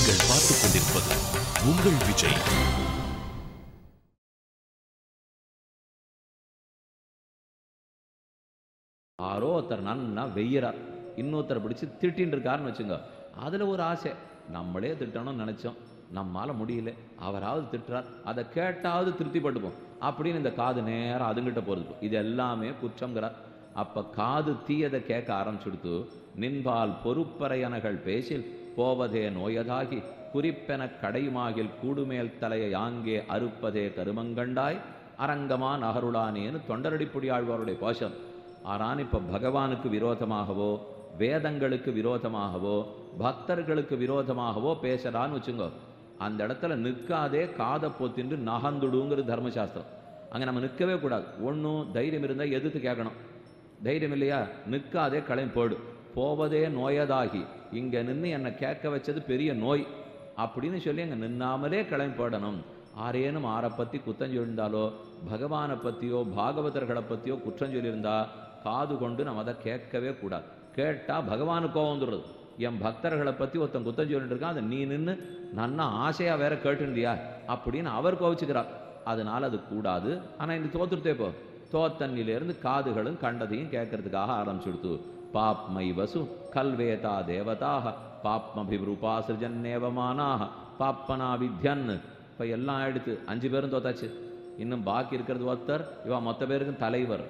நீங்கள் பார்த்துக் கொண்டிருப்பது உங்கள் விஜய் யாரோ ஒருத்தர் நன்னா வெய்யறார் இன்னொருத்தர் பிடிச்சு திட்டின்னு இருக்காருன்னு வச்சுங்க அதுல ஒரு ஆசை நம்மளே திட்டணும்னு நினைச்சோம் நம்மால முடியல அவராவது திட்டுறார் அதை கேட்டாவது திருப்திப்பட்டுப்போம் அப்படின்னு இந்த காது நேரா அதுங்கிட்ட போறது இது எல்லாமே குற்றங்கிறார் அப்ப காது தீயதை கேட்க ஆரம்பிச்சுடுத்து நின்பால் பொறுப்பறையனகள் பேசில் போவதே நோயதாகி குறிப்பென கடைமாகில் கூடுமேல் தலையை ஆங்கே அறுப்பதே கருமங்கண்டாய் அரங்கமா நகருளானேன்னு தொண்டரடிப்புடி ஆழ்வாருடைய கோஷம் ஆனால் இப்போ பகவானுக்கு விரோதமாகவோ வேதங்களுக்கு விரோதமாகவோ பக்தர்களுக்கு விரோதமாகவோ பேசுறான்னு வச்சுங்கோ அந்த இடத்துல நிற்காதே காதை பொத்தின்று நகந்துடுங்கிறது தர்மசாஸ்திரம் அங்கே நம்ம நிற்கவே கூடாது ஒன்றும் தைரியம் இருந்தால் எதிர்த்து கேட்கணும் தைரியம் இல்லையா நிற்காதே கிளம்பி போடு போவதே நோயதாகி இங்கே நின்று என்னை கேட்க வச்சது பெரிய நோய் அப்படின்னு சொல்லி அங்கே நின்னாமலே கிளம்பி போடணும் ஆரேனும் ஆரை பற்றி குத்தம் சொல்லியிருந்தாலோ பகவானை பற்றியோ பாகவதர்களை பற்றியோ குற்றம் சொல்லியிருந்தா காது கொண்டு நம்ம அதை கேட்கவே கூடாது கேட்டால் பகவானுக்கு கோவம் வந்துடுறது என் பக்தர்களை பற்றி ஒருத்தன் குத்தம் சொல்லிட்டு இருக்கான் அதை நீ நின்று நன்னா ஆசையாக வேற கேட்டுருந்தியா அப்படின்னு அவர் கோவிச்சுக்கிறார் அதனால அது கூடாது ஆனால் இந்த தோத்துட்டே போ தோத்தன்னிலிருந்து காதுகளும் கண்டதையும் கேட்கறதுக்காக ஆரம்பிச்சுடுத்து பாப்மை வசு கல்வேதா தேவதாக பாப்மபிரூபா சிருஜன்னேவமானாக பாப்பனா வித்யன் இப்போ எல்லாம் ஆயிடுத்து அஞ்சு பேரும் தோத்தாச்சு இன்னும் பாக்கி இருக்கிறது ஒருத்தர் இவா மொத்த பேருக்கும் தலைவர்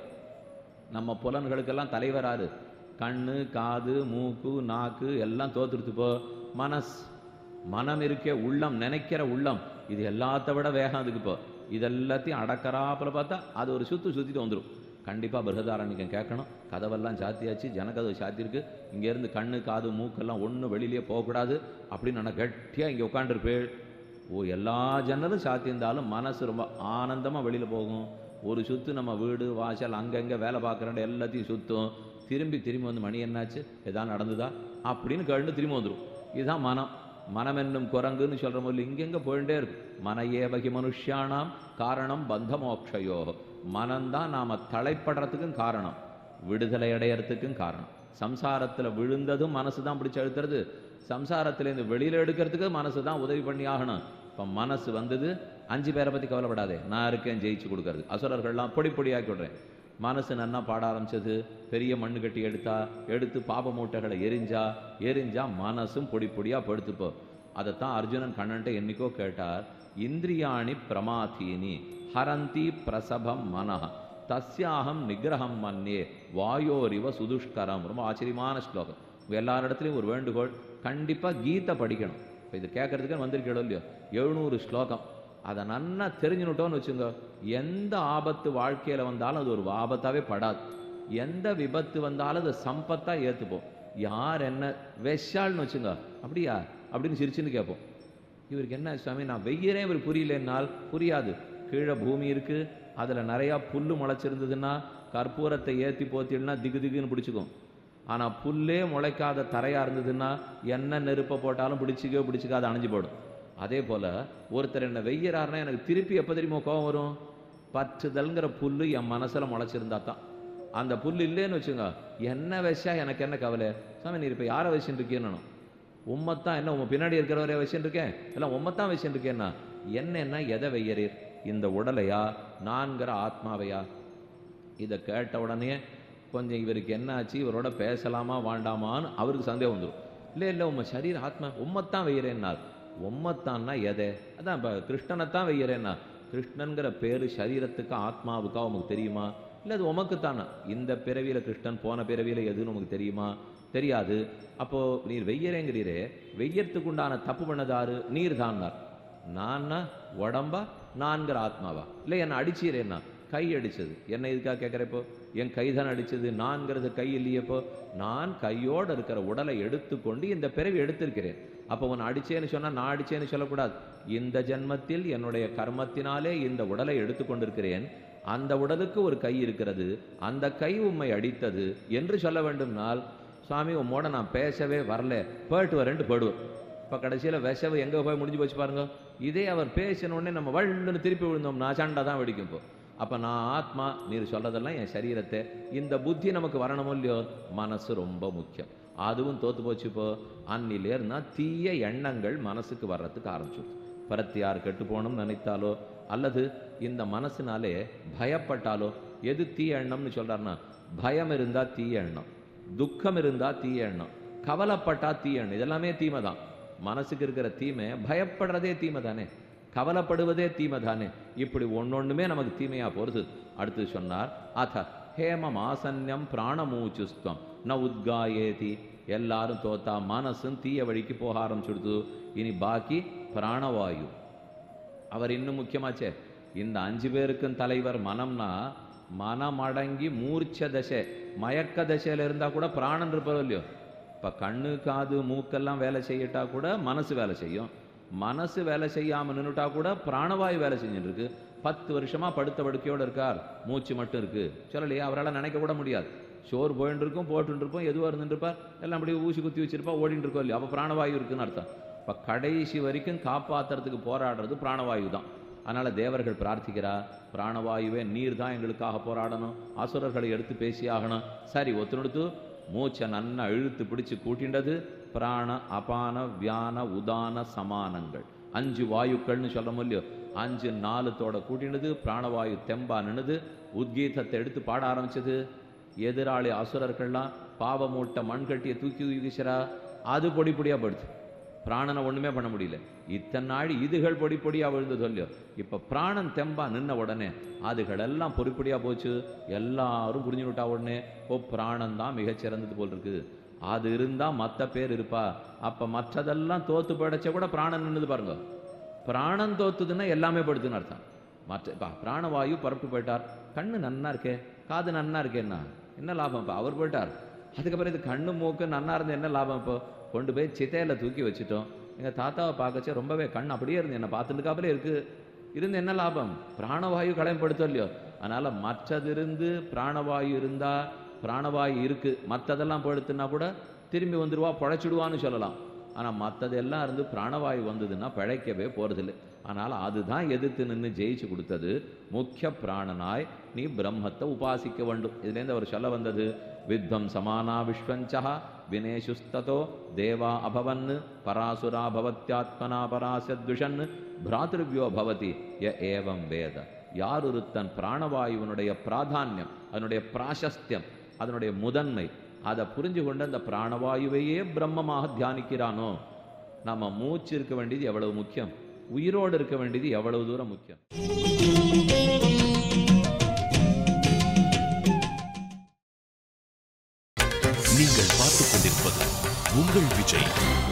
நம்ம புலன்களுக்கெல்லாம் தலைவராரு கண்ணு காது மூக்கு நாக்கு எல்லாம் தோத்துடுத்து போ மனஸ் மனம் இருக்கே உள்ளம் நினைக்கிற உள்ளம் இது எல்லாத்த விட வேகம் அதுக்கு இப்போ இதெல்லாத்தையும் அடக்கறாப்புல பார்த்தா அது ஒரு சுத்து சுத்திட்டு வந்துடும் கண்டிப்பாக பிரகதாரண்யம் கேட்கணும் கதவெல்லாம் சாத்தியாச்சு ஜனக்கதவு சாத்தியிருக்கு இங்கேருந்து கண்ணு காது மூக்கெல்லாம் ஒன்றும் வெளியிலேயே போகக்கூடாது அப்படின்னு நான் கட்டியாக இங்கே உட்காந்துருப்பேள் ஓ எல்லா ஜன்னலும் சாத்தியிருந்தாலும் மனசு ரொம்ப ஆனந்தமாக வெளியில் போகும் ஒரு சுத்து நம்ம வீடு வாசல் அங்கங்கே வேலை பார்க்குறோம் எல்லாத்தையும் சுத்தும் திரும்பி திரும்பி வந்து மணி என்னாச்சு எதாவது நடந்ததா அப்படின்னு கேட்டு திரும்பி வந்துடும் இதுதான் மனம் மனம் என்னும் குரங்குன்னு சொல்கிற போது இங்கெங்கே போயிட்டே இருக்கு மன ஏவகி மனுஷியானாம் காரணம் பந்த மோக்ஷயோ மனம்தான் நாம் தலைப்படுறதுக்கும் காரணம் விடுதலை அடையறதுக்கும் காரணம் சம்சாரத்தில் விழுந்ததும் மனசு தான் பிடிச்சி அழுத்துறது சம்சாரத்திலேருந்து வெளியில் எடுக்கிறதுக்கு மனசு தான் உதவி பண்ணி ஆகணும் இப்போ மனசு வந்தது அஞ்சு பேரை பற்றி கவலைப்படாதே நான் இருக்கேன் ஜெயிச்சு கொடுக்கறது அசுரர்கள்லாம் பொடி பொடியாக்கி விடுறேன் மனசு நன்னா பாட ஆரம்பிச்சது பெரிய மண்ணு கட்டி எடுத்தா எடுத்து பாப மூட்டைகளை எரிஞ்சா எரிஞ்சா மனசும் பொடி பொடியாக படுத்துப்போ அதைத்தான் அர்ஜுனன் கண்ணன்ட்ட என்னைக்கோ கேட்டார் இந்திரியாணி பிரமாதீனி ஹரந்தி பிரசபம் மனஹ தஸ்யாகம் நிகிரகம் மன்னே வாயோரிவ சுதுஷ்கரம் ரொம்ப ஆச்சரியமான ஸ்லோகம் உங்க எல்லார் இடத்துலையும் ஒரு வேண்டுகோள் கண்டிப்பாக கீதை படிக்கணும் இப்போ இது கேட்கறதுக்கு வந்திருக்கீங்களோ இல்லையோ எழுநூறு ஸ்லோகம் அதை நன்னா தெரிஞ்சுனுட்டோன்னு வச்சுங்க எந்த ஆபத்து வாழ்க்கையில் வந்தாலும் அது ஒரு ஆபத்தாகவே படாது எந்த விபத்து வந்தாலும் அது சம்பத்தாக ஏற்றுப்போம் யார் என்ன வெஷால்னு வச்சுங்க அப்படியா அப்படின்னு சிரிச்சுன்னு கேட்போம் இவருக்கு என்ன சுவாமி நான் வெய்யறேன் இவர் புரியலன்னால் புரியாது கீழே பூமி இருக்கு அதில் நிறையா புல்லு முளைச்சிருந்ததுன்னா கற்பூரத்தை ஏற்றி போத்திடனா திகு திகுன்னு பிடிச்சிக்கும் ஆனால் புல்லே முளைக்காத தரையாக இருந்ததுன்னா என்ன நெருப்பை போட்டாலும் பிடிச்சிக்கோ பிடிச்சிக்காத அணைஞ்சு போடும் அதே போல் ஒருத்தர் என்னை வெய்யறாருன்னா எனக்கு திருப்பி எப்போ தெரியுமா கோவம் வரும் பற்றுதல்ங்கிற புல்லு என் மனசில் முளைச்சிருந்தா தான் அந்த புல் இல்லைன்னு வச்சுங்க என்ன வச்சா எனக்கு என்ன கவலை சாமி நீ இப்போ யாரை வச்சுட்டு இருக்கீன்னு உம்மத்தான் என்ன உங்க பின்னாடி இருக்கிறவரே வச்சுட்டு இருக்கேன் எல்லாம் உம்மத்தான் வச்சுட்டு இருக்கேன்னா என்னன்னா எதை வெய்யறீர் இந்த உடலையா நான்கிற ஆத்மாவையா இதை கேட்ட உடனே கொஞ்சம் இவருக்கு என்ன ஆச்சு இவரோட பேசலாமா வேண்டாமான்னு அவருக்கு சந்தேகம் வந்துடும் இல்லை இல்லை உம்ம சரீர ஆத்மா உம்மத்தான் வெய்யறேன்னார் உம்மத்தான்னா எதை அதான் இப்போ கிருஷ்ணனைத்தான் வெய்யறேன்னா கிருஷ்ணன்கிற பேரு சரீரத்துக்கு ஆத்மாவுக்கா உமக்கு தெரியுமா இல்லை அது உமக்குத்தானா இந்த பிறவியில் கிருஷ்ணன் போன பிறவியில் எதுன்னு உமக்கு தெரியுமா தெரியாது அப்போ நீர் வெய்யறேங்கிறீரே வெய்யறதுக்கு உண்டான தப்பு பண்ணதாரு நீர் தான்னார் நான்னா உடம்பா நான்கிற ஆத்மாவா இல்லை என்னை அடிச்சீரேன்னா கை அடிச்சது என்ன இதுக்காக கேட்குறப்போ என் கை தான் அடிச்சது நான்கிறது கை இல்லையப்போ நான் கையோடு இருக்கிற உடலை எடுத்துக்கொண்டு இந்த பிறவி எடுத்திருக்கிறேன் அப்போ உன்னை அடிச்சேன்னு சொன்னால் நான் அடிச்சேன்னு சொல்லக்கூடாது இந்த ஜென்மத்தில் என்னுடைய கர்மத்தினாலே இந்த உடலை எடுத்துக்கொண்டிருக்கிறேன் அந்த உடலுக்கு ஒரு கை இருக்கிறது அந்த கை உம்மை அடித்தது என்று சொல்ல வேண்டும்னால் சுவாமி உம்மோட நான் பேசவே வரல போயிட்டு வரேன்ட்டு போடுவேன் இப்போ கடைசியில் விஷவு எங்கே போய் முடிஞ்சு போச்சு பாருங்க இதே அவர் பேசின உடனே நம்ம வள்ளுன்னு திருப்பி விழுந்தோம்னா சண்டை தான் வெடிக்கும் இப்போ அப்போ நான் ஆத்மா நீர் சொல்றதெல்லாம் என் சரீரத்தை இந்த புத்தி நமக்கு வரணுமோ இல்லையோ மனசு ரொம்ப முக்கியம் அதுவும் தோத்து போச்சு இப்போ அன்னிலேருந்தா தீய எண்ணங்கள் மனசுக்கு வர்றதுக்கு ஆரம்பிச்சுடுது பரத்தியார் கெட்டு போகணும்னு நினைத்தாலோ அல்லது இந்த மனசுனாலே பயப்பட்டாலோ எது தீய எண்ணம்னு சொல்றாருன்னா பயம் இருந்தா தீய எண்ணம் துக்கம் இருந்தா தீய எண்ணம் கவலைப்பட்டா தீய எண்ணம் இதெல்லாமே தீமை தான் மனசுக்கு இருக்கிற தீமை பயப்படுறதே தீமை தானே கவலைப்படுவதே தீமை தானே இப்படி ஒன்னொண்ணுமே நமக்கு தீமையா போறது அடுத்து சொன்னார் அத ஹேமம் ஆசன்யம் பிராணமூச்சுஸ்துவம் ந உத்காயேதி எல்லாரும் தோத்தா மனசும் தீய வழிக்கு போக ஆரம்பிச்சுடுது இனி பாக்கி பிராணவாயு அவர் இன்னும் முக்கியமாச்சே இந்த அஞ்சு பேருக்கும் தலைவர் மனம்னா மனமடங்கி மூர்ச்ச தசை மயக்க தசையில இருந்தா கூட பிராணன் இருப்பதோ இல்லையோ இப்ப கண்ணு காது மூக்கெல்லாம் வேலை செய்யட்டா கூட மனசு வேலை செய்யும் மனசு வேலை செய்யாம நின்னுட்டா கூட பிராணவாயு வேலை செஞ்சுட்டு இருக்கு பத்து வருஷமா படுத்த படுக்கையோட இருக்கார் மூச்சு மட்டும் இருக்கு சொல்லலையா அவரால் நினைக்க கூட முடியாது சோறு போயின்னு இருக்கும் போட்டுன்னு இருப்போம் எதுவாக இருந்துட்டு இருப்பார் எல்லாம் அப்படியே ஊசி குத்தி வச்சிருப்பா ஓடிட்டு இருக்கோம் இல்லையா அப்போ பிராணவாயு இருக்குன்னு அர்த்தம் இப்போ கடைசி வரைக்கும் காப்பாத்துறதுக்கு போராடுறது பிராணவாயு தான் அதனால தேவர்கள் பிரார்த்திக்கிறா பிராணவாயுவே நீர் தான் எங்களுக்காக போராடணும் அசுரர்களை எடுத்து பேசியாகணும் சரி ஒத்துணுடுத்து மூச்சை நன்னா இழுத்து பிடிச்சு கூட்டிண்டது பிராண அபான வியான உதான சமானங்கள் அஞ்சு வாயுக்கள்னு சொல்ல இல்லையோ அஞ்சு நாலுத்தோட கூட்டினது பிராணவாயு தெம்பா நின்னுது உத்கீதத்தை எடுத்து பாட ஆரம்பிச்சது எதிராளி அசுரர்கள்லாம் பாவமூட்டை மண் கட்டிய தூக்கி வீசுறா அது பொடி பொடியா படுது பிராணனை ஒண்ணுமே பண்ண முடியல இத்தனை நாள் இதுகள் பொடி பொடியா விழுந்தது இல்லையோ இப்ப பிராணன் தெம்பா நின்ன உடனே அதுகள் எல்லாம் பொடி பொடியா போச்சு எல்லாரும் புரிஞ்சு விட்டா உடனே ஓ பிராணன் தான் மிகச்சிறந்தது போல் இருக்கு அது இருந்தா மத்த பேர் இருப்பா அப்ப மற்றதெல்லாம் தோத்து படைச்ச கூட பிராணன் நின்னுது பாருங்க பிராணன் தோத்துதுன்னா எல்லாமே படுத்துன்னு அர்த்தம் மற்ற இப்போ பிராணவாயு புறப்பட்டு போயிட்டார் கண்ணு நன்னா இருக்கே காது நன்னா இருக்கேன்னா என்ன லாபம் இப்போ அவர் போயிட்டார் அதுக்கப்புறம் இது கண்ணு மூக்கு நன்னா இருந்து என்ன லாபம் இப்போ கொண்டு போய் சித்தையில தூக்கி வச்சுட்டோம் எங்க தாத்தாவை பார்க்கச்சே ரொம்பவே கண் அப்படியே இருந்து என்னை பார்த்துட்டுக்காப்புல இருக்கு இருந்து என்ன லாபம் பிராணவாயு களையப்படுத்தோ இல்லையோ அதனால மற்றது இருந்து பிராணவாயு இருந்தா பிராணவாயு இருக்கு மற்றதெல்லாம் படுத்துனா கூட திரும்பி வந்துடுவா பொழைச்சிடுவான்னு சொல்லலாம் ஆனா மற்றதெல்லாம் இருந்து பிராணவாயு வந்ததுன்னா பிழைக்கவே போறதில்லை அதனால அதுதான் எதிர்த்து நின்று ஜெயிச்சு கொடுத்தது முக்கிய பிராணனாய் நீ பிரம்மத்தை உபாசிக்க வேண்டும் இதுலேருந்து அவர் சொல்ல வந்தது வித்வம் சமானா விஸ்வஞ்சா வினேஷுஸ்ததோ தேவா அபவன் பராசுரா பவத்யாத்மனா பராசத்விஷன் பிராதிருவியோ பவதி ய ஏவம் வேத யார் ஒருத்தன் பிராணவாயுவனுடைய பிராதான்யம் அதனுடைய பிராசஸ்தியம் அதனுடைய முதன்மை அதை புரிஞ்சு கொண்டு அந்த பிராணவாயுவையே பிரம்மமாக தியானிக்கிறானோ நம்ம மூச்சு இருக்க வேண்டியது எவ்வளவு முக்கியம் உயிரோடு இருக்க வேண்டியது எவ்வளவு தூரம் முக்கியம் நீங்கள் பார்த்துக் கொண்டிருப்பது உங்கள் விஜய்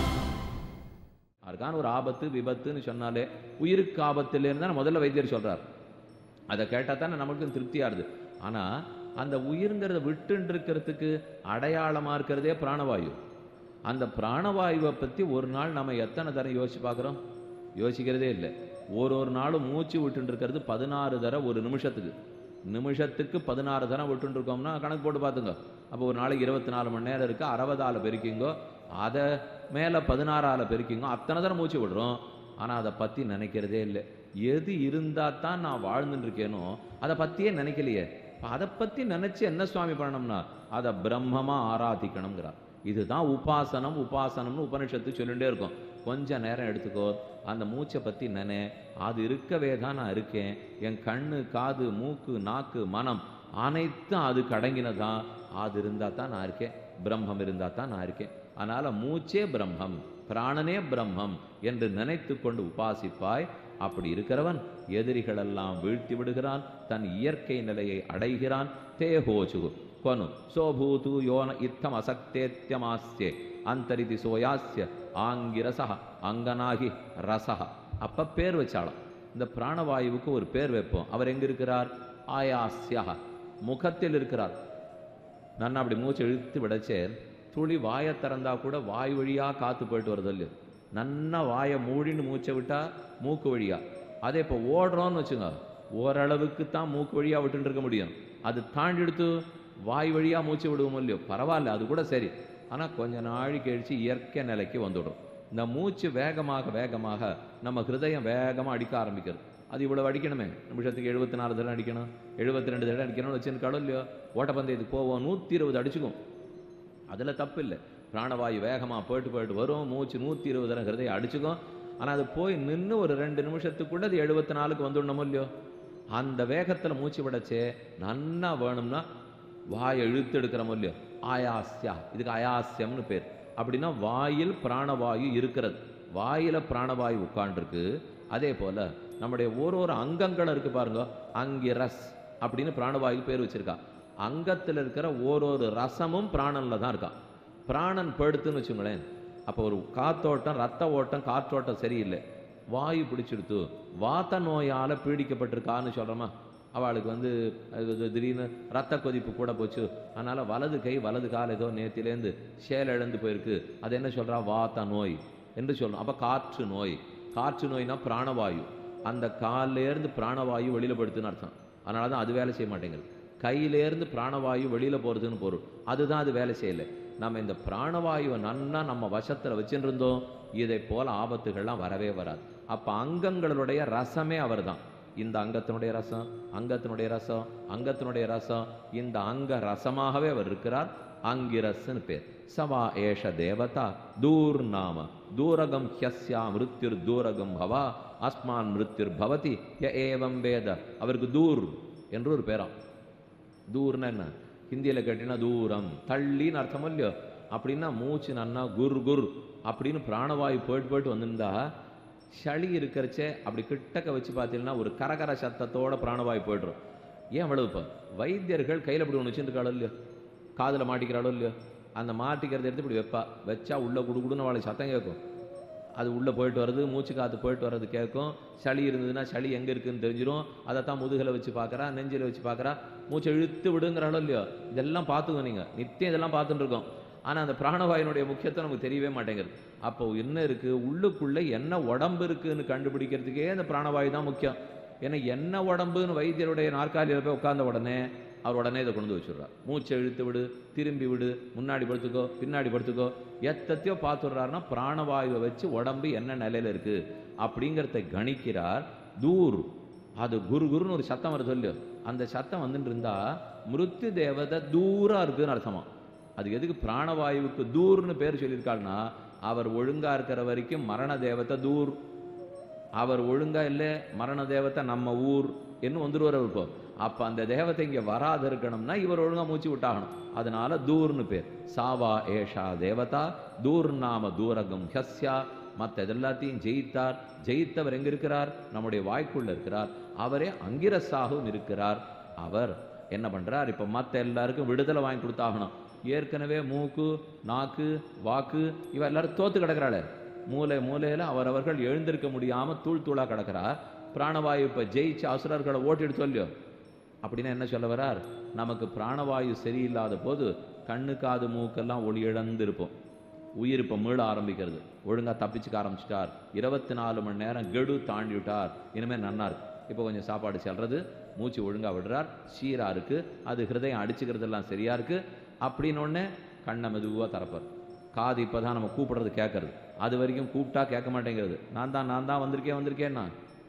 அதுக்கான ஒரு ஆபத்து விபத்துன்னு சொன்னாலே உயிருக்கு ஆபத்துல இருந்தா முதல்ல வைத்தியர் சொல்றார் அதை கேட்டா தானே நமக்கும் திருப்தியா இருது ஆனா அந்த உயிர்ங்கிறத விட்டுன்னு இருக்கிறதுக்கு அடையாளமா இருக்கிறதே பிராணவாயு அந்த பிராணவாயுவை பத்தி ஒரு நாள் நம்ம எத்தனை தரம் யோசிச்சு பார்க்குறோம் யோசிக்கிறதே இல்லை ஒரு ஒரு நாளும் மூச்சு விட்டுட்டு இருக்கிறது பதினாறு தரம் ஒரு நிமிஷத்துக்கு நிமிஷத்துக்கு பதினாறு தரம் விட்டுட்டு இருக்கோம்னா கணக்கு போட்டு பார்த்துங்க அப்போ ஒரு நாளைக்கு இருபத்தி நாலு மணி நேரம் இருக்கு அறுபதால பெருக்கிங்கோ அதை மேலே பதினாறால பெருக்கிங்கோ அத்தனை தரம் மூச்சு விடுறோம் ஆனா அதை பத்தி நினைக்கிறதே இல்லை எது இருந்தா தான் நான் வாழ்ந்துட்டு இருக்கேனோ அதை பத்தியே நினைக்கலையே அப்ப அதை பத்தி நினைச்சு என்ன சுவாமி பண்ணணும்னா அதை பிரம்மமா ஆராதிக்கணுங்கிறார் இதுதான் உபாசனம் உபாசனம்னு உபனிஷத்து சொல்லிட்டே இருக்கும் கொஞ்ச நேரம் எடுத்துக்கோ அந்த மூச்சை பத்தி நினை அது இருக்கவே தான் நான் இருக்கேன் என் கண்ணு காது மூக்கு நாக்கு மனம் அனைத்தும் அது கடங்கினதான் அது இருந்தா தான் நான் இருக்கேன் பிரம்மம் இருந்தா தான் நான் இருக்கேன் அதனால மூச்சே பிரம்மம் பிராணனே பிரம்மம் என்று நினைத்து கொண்டு உபாசிப்பாய் அப்படி இருக்கிறவன் எதிரிகளெல்லாம் வீழ்த்தி விடுகிறான் தன் இயற்கை நிலையை அடைகிறான் தேஹோச்சு கொனு சோபூது யோன இத்தம் அசக்தேத்தியமாஸ்யே அந்தரிதி சோயாஸ்ய ஆங்கிரசா அங்கனாகி ரசஹ அப்ப பேர் வச்சாலும் இந்த பிராணவாயுவுக்கு ஒரு பேர் வைப்போம் அவர் எங்க இருக்கிறார் ஆயாஸ்யா முகத்தில் இருக்கிறார் நான் அப்படி மூச்சு இழுத்து விடச்சே துளி வாயை திறந்தா கூட வாய் வழியா காத்து போயிட்டு வருது இல்லையோ நன்னா வாயை மூடின்னு மூச்சை விட்டா மூக்கு வழியா அதே இப்போ ஓடுறோம்னு வச்சுங்க ஓரளவுக்கு தான் மூக்கு வழியா விட்டுட்டு இருக்க முடியும் அது தாண்டி எடுத்து வாய் வழியா மூச்சு விடுவோம் இல்லையோ பரவாயில்ல அது கூட சரி ஆனா கொஞ்ச நாழி கழிச்சு இயற்கை நிலைக்கு வந்துடும் இந்த மூச்சு வேகமாக வேகமாக நம்ம ஹிருதயம் வேகமா அடிக்க ஆரம்பிக்கிறது அது இவ்வளவு அடிக்கணுமே நிமிஷத்துக்கு எழுபத்தி நாலு தடவை அடிக்கணும் எழுபத்தி ரெண்டு தடவை அடிக்கணும்னு வச்சுருக்காலும் இல்லையோ ஓட்டப்பந்தயத்துக்கு போவோம் நூற்றி இருபது அடிச்சுக்கும் அதில் தப்பு இல்லை பிராணவாயு வேகமாக போயிட்டு போயிட்டு வரும் மூச்சு நூற்றி இருபது தரம் ஹிருதயம் அடிச்சுக்கும் ஆனால் அது போய் நின்று ஒரு ரெண்டு நிமிஷத்துக்குள்ள அது எழுபத்தி நாலுக்கு வந்துடணுமோ இல்லையோ அந்த வேகத்தில் மூச்சு விடச்சே நன்னா வேணும்னா வாயை இழுத்து எடுக்கிறோமோ இல்லையோ ஆயாஸ்யா இதுக்கு அயாஸ்யம்னு பேர் அப்படின்னா வாயில் பிராணவாயு இருக்கிறது வாயில பிராணவாயு உட்காண்டிருக்கு அதே போல நம்முடைய ஒரு ஒரு அங்கங்கள் இருக்கு பாருங்க அங்கிரஸ் அப்படின்னு பிராணவாயு பேர் வச்சிருக்கா அங்கத்தில் இருக்கிற ஓரொரு ரசமும் பிராணன்ல தான் இருக்கா பிராணன் படுத்துன்னு வச்சுங்களேன் அப்போ ஒரு காத்தோட்டம் ரத்த ஓட்டம் காற்றோட்டம் சரியில்லை வாயு பிடிச்சிடுத்து வாத நோயால பீடிக்கப்பட்டிருக்கான்னு சொல்றோமா அவளுக்கு வந்து அது இது திடீர்னு ரத்த கொதிப்பு கூட போச்சு அதனால வலது கை வலது கால் ஏதோ நேத்திலேருந்து சேல் இழந்து போயிருக்கு அது என்ன சொல்றா வாத நோய் என்று சொல்றோம் அப்ப காற்று நோய் காற்று நோய்னா பிராணவாயு அந்த கால்லேருந்து பிராணவாயு வெளியில படுத்துன்னு அர்த்தம் அதனால தான் அது வேலை செய்ய மாட்டேங்குது கையிலேருந்து பிராணவாயு வெளியில போறதுன்னு பொருள் அதுதான் அது வேலை செய்யலை நம்ம இந்த பிராணவாயுவை நன்னா நம்ம வசத்துல வச்சுட்டு இருந்தோம் இதை போல ஆபத்துகள்லாம் வரவே வராது அப்ப அங்கங்களுடைய ரசமே அவர்தான் இந்த அங்கத்தினுடைய ரசம் அங்கத்தினுடைய ரசம் அங்கத்தினுடைய ரசம் இந்த அங்க ரசமாகவே அவர் இருக்கிறார் அங்கிரஸ்ன்னு பேர் சவா ஏஷ தேவதா தூர் நாம தூரகம் ஹியஸ்யா மிருத்யுர் தூரகம் பவா அஸ்மான் மிருத்யுர் பவதி ய ஏவம் வேத அவருக்கு தூர் என்று ஒரு பேராம் தூர்னா என்ன ஹிந்தியில் கேட்டீங்கன்னா தூரம் தள்ளின்னு அர்த்தம் இல்லையோ அப்படின்னா மூச்சு நன்னா குர் குர் அப்படின்னு பிராணவாயு போயிட்டு போயிட்டு வந்திருந்தா சளி இருக்கிறச்சே அப்படி கிட்டக்க வச்சு பார்த்தீங்கன்னா ஒரு கரகர சத்தத்தோட பிராணவாயு போயிடுறோம் ஏன் அவ்வளவு இப்போ வைத்தியர்கள் கையில் இப்படி ஒன்று வச்சுருக்காளோ இல்லையோ காதில் மாட்டிக்கிறாளோ இல்லையோ அந்த மாட்டிக்கிறத எடுத்து இப்படி வைப்பா வச்சா உள்ள குடுகுடுன்னு அவளை சத்தம் கேட்கும் அது உள்ளே போயிட்டு வர்றது மூச்சு காற்று போயிட்டு வர்றது கேட்கும் சளி இருந்ததுன்னா சளி எங்கே இருக்குன்னு தெரிஞ்சிரும் அதை தான் முதுகில் வச்சு பார்க்குறா நெஞ்சில் வச்சு பார்க்குறா மூச்சை இழுத்து விடுங்கிறாளோ இல்லையோ இதெல்லாம் பார்த்துக்கோ நீங்கள் நித்தியம் இதெல்லாம் பார்த்துட்டு இருக்கோம் ஆனால் அந்த பிராணவாயினுடைய முக்கியத்துவம் நமக்கு தெரியவே மாட்டேங்குது அப்போ என்ன இருக்குது உள்ளுக்குள்ளே என்ன உடம்பு இருக்குன்னு கண்டுபிடிக்கிறதுக்கே அந்த பிராணவாயு தான் முக்கியம் ஏன்னா என்ன உடம்புன்னு வைத்தியருடைய நாற்காலியில் போய் உட்கார்ந்த உடனே அவர் உடனே இதை கொண்டு வந்து வச்சுடுறார் மூச்சை இழுத்து விடு திரும்பி விடு முன்னாடி படுத்துக்கோ பின்னாடி படுத்துக்கோ எத்தத்தையோ பார்த்துடுறாருன்னா பிராணவாயுவை வச்சு உடம்பு என்ன நிலையில இருக்கு அப்படிங்கிறத கணிக்கிறார் தூர் அது குரு குருன்னு ஒரு சத்தம் வருது சொல்லு அந்த சத்தம் வந்துட்டு இருந்தா மிருத்யு தேவதை தூரா இருக்குன்னு அர்த்தமா அது எதுக்கு பிராணவாயுவுக்கு தூர்னு பேர் சொல்லியிருக்காருன்னா அவர் ஒழுங்கா இருக்கிற வரைக்கும் மரண தேவதை தூர் அவர் ஒழுங்கா இல்லை மரண தேவதை நம்ம ஊர் என்ன வந்துருவார் அவர் இப்போ அப்ப அந்த தேவதை இங்க வராது இருக்கணும்னா இவர் ஒழுங்கா மூச்சு விட்டாகணும் அதனால தூர்னு பேர் சாவா ஏஷா தேவதா தூர் நாம தூரகம் ஹஸ்யா மற்ற எல்லாத்தையும் ஜெயித்தார் ஜெயித்தவர் எங்க இருக்கிறார் நம்முடைய வாய்க்குள்ள இருக்கிறார் அவரே அங்கிரஸாகவும் இருக்கிறார் அவர் என்ன பண்றார் இப்ப மத்த எல்லாருக்கும் விடுதலை வாங்கி கொடுத்தாகணும் ஏற்கனவே மூக்கு நாக்கு வாக்கு இவ எல்லாரும் தோத்து கிடக்கிறாளே மூலை மூலையில அவரவர்கள் எழுந்திருக்க முடியாம தூள் தூளா கிடக்கிறார் பிராணவாயு இப்ப ஜெயிச்சு அசுரர்களை ஓட்டிட்டு சொல்லியோ அப்படின்னா என்ன சொல்ல வரார் நமக்கு பிராணவாயு சரியில்லாத போது கண்ணு காது மூக்கெல்லாம் ஒளி இழந்து இருப்போம் உயிர் இப்போ மீள ஆரம்பிக்கிறது ஒழுங்கா தப்பிச்சுக்க ஆரம்பிச்சிட்டார் இருபத்தி நாலு மணி நேரம் கெடு தாண்டி விட்டார் இனிமேல் நன்னா இருக்கு இப்போ கொஞ்சம் சாப்பாடு செல்றது மூச்சு ஒழுங்கா விடுறார் சீரா இருக்கு அது ஹிருதயம் அடிச்சுக்கிறதெல்லாம் சரியா இருக்கு அப்படின்னு உடனே கண்ணை மெதுவா திறப்பார் காது இப்பதான் நம்ம கூப்பிடுறது கேட்கறது அது வரைக்கும் கூப்பிட்டா கேட்க மாட்டேங்கிறது நான் தான் நான் தான் வந்திருக்கேன் வந்திருக்கேன்னா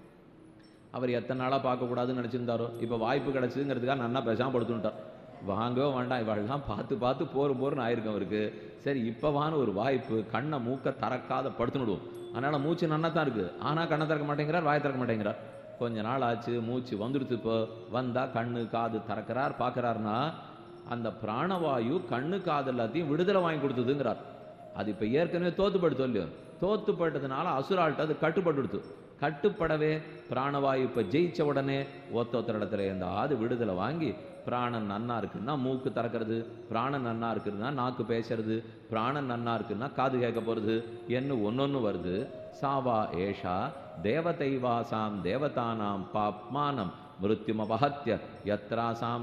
அவர் எத்தனை நாளாக பார்க்கக்கூடாதுன்னு நினச்சிருந்தாரோ இப்போ வாய்ப்பு கிடச்சிதுங்கிறதுக்காக நன்னா பேசாமல் படுத்துட்டார் வாங்கவே வேண்டாம் இவாள்லாம் பார்த்து பார்த்து போரும் போருன்னு ஆயிருக்கும் அவருக்கு சரி இப்போவான ஒரு வாய்ப்பு கண்ணை மூக்க திறக்காத படுத்துனுடுவோம் அதனால் மூச்சு நன்னா தான் இருக்குது ஆனால் கண்ணை திறக்க மாட்டேங்கிறார் வாய் திறக்க மாட்டேங்கிறார் கொஞ்ச நாள் ஆச்சு மூச்சு வந்துடுத்து இப்போ வந்தால் கண்ணு காது திறக்கிறார் பார்க்குறாருன்னா அந்த பிராணவாயு கண்ணு காது எல்லாத்தையும் விடுதலை வாங்கி கொடுத்ததுங்கிறார் அது இப்போ ஏற்கனவே தோத்துப்படுத்தோ இல்லையோ தோத்துப்பட்டதுனால அசுரால்ட்ட அது கட்டுப்பட்டுடுத்து கட்டுப்படவே பிராணவாயு இப்போ ஜெயிச்ச உடனே ஒத்த ஒருத்தர் இடத்துல இந்த ஆது விடுதலை வாங்கி பிராணன் நன்னா இருக்குன்னா மூக்கு திறக்கிறது பிராணன் நன்னா இருக்குன்னா நாக்கு பேசுறது பிராணன் நன்னா இருக்குன்னா காது கேட்க போறது என்ன ஒன்னொன்னு வருது சாவா ஏஷா தேவதைவாசாம் தேவதானாம் பாப்மானம் மிருத்யுமபஹத்ய யத்ராசாம்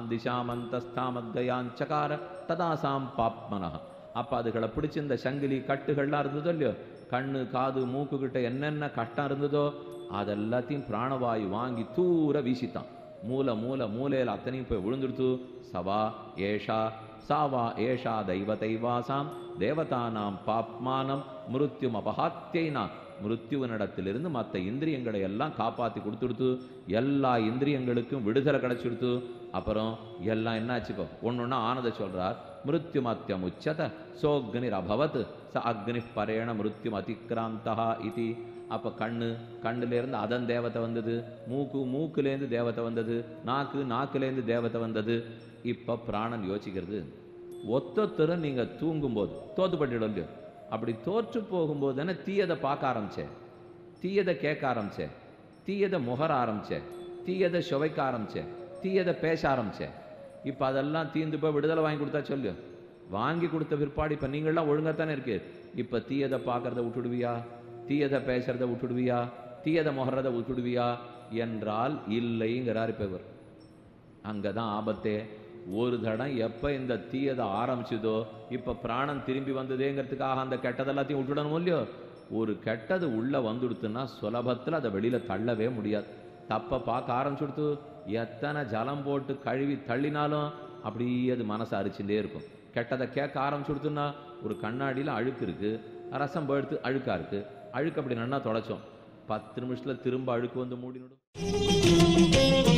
திசாமந்தஸ்தாமத்கயாஞ்சகார ததாசாம் பாப்மனः அப்ப அதுகளை பிடிச்சி இந்த சங்கிலி கட்டுகள்லாம் இருந்ததோ இல்லையோ கண்ணு காது மூக்கு கிட்ட என்னென்ன கஷ்டம் இருந்ததோ அதெல்லாத்தையும் பிராணவாயு வாங்கி தூர வீசித்தான் மூல மூல மூலையில் அத்தனையும் போய் விழுந்துடுத்து சவா ஏஷா சாவா ஏஷா தெய்வதைவாசாம் தேவதானாம் பாப்மானம் மிருத்யும் அபஹாத்தியைனா மிருத்யுவனிடத்திலிருந்து மற்ற இந்திரியங்களை எல்லாம் காப்பாத்தி கொடுத்துடுத்து எல்லா இந்திரியங்களுக்கும் விடுதலை கிடைச்சிடுத்து அப்புறம் எல்லாம் என்னாச்சு இப்போ ஒன்று ஒன்றா ஆனதை சொல்றார் மிருத்யுமத்தியமுச்சத சோக்னிரபவத் ச அக்னி பரேண மிருத்யும் அதிக்ராந்தா இதி அப்போ கண்ணு கண்ணுலேருந்து அதன் தேவதை வந்தது மூக்கு மூக்குலேருந்து தேவதை வந்தது நாக்கு நாக்குலேருந்து தேவதை வந்தது இப்போ பிராணன் யோசிக்கிறது ஒத்தொத்தரும் நீங்கள் தூங்கும்போது தோத்துப்பட்டுடும் இல்லையோ அப்படி தோற்று போகும்போது தானே தீயதை பார்க்க ஆரம்பிச்சேன் தீயதை கேட்க ஆரம்பிச்சேன் தீயதை முகர ஆரம்பிச்சேன் தீயதை சுவைக்க ஆரம்பிச்சேன் தீயதை பேச ஆரம்பிச்சேன் இப்போ அதெல்லாம் தீந்து போய் விடுதலை வாங்கி கொடுத்தா சொல்லு வாங்கி கொடுத்த பிற்பாடு இப்போ நீங்கள்லாம் ஒழுங்காக தானே இருக்கு இப்போ தீயதை பார்க்கறத விட்டுடுவியா தீயதை பேசுறத விட்டுடுவியா தீயதை முகறத விட்டுடுவியா என்றால் இல்லைங்கிறார் இப்போ இவர் அங்கே தான் ஆபத்தே ஒரு தடம் எப்போ இந்த தீயதை ஆரம்பிச்சுதோ இப்போ பிராணன் திரும்பி வந்ததேங்கிறதுக்காக அந்த கெட்டது எல்லாத்தையும் விட்டுடணும் இல்லையோ ஒரு கெட்டது உள்ளே வந்துடுத்துன்னா சுலபத்தில் அதை வெளியில் தள்ளவே முடியாது தப்பை பார்க்க ஆரம்பிச்சுடுத்து எத்தனை ஜலம் போட்டு கழுவி தள்ளினாலும் அப்படியே அது மனசை அரிச்சுட்டே இருக்கும் கெட்டதை கேட்க ஆரம்பிச்சுடுத்துன்னா ஒரு கண்ணாடியில் அழுக்கு இருக்குது ரசம் படுத்து அழுக்கா இருக்குது அழுக்கு அப்படி நன்னா தொடச்சோம் பத்து நிமிஷத்தில் திரும்ப அழுக்கு வந்து மூடிடும்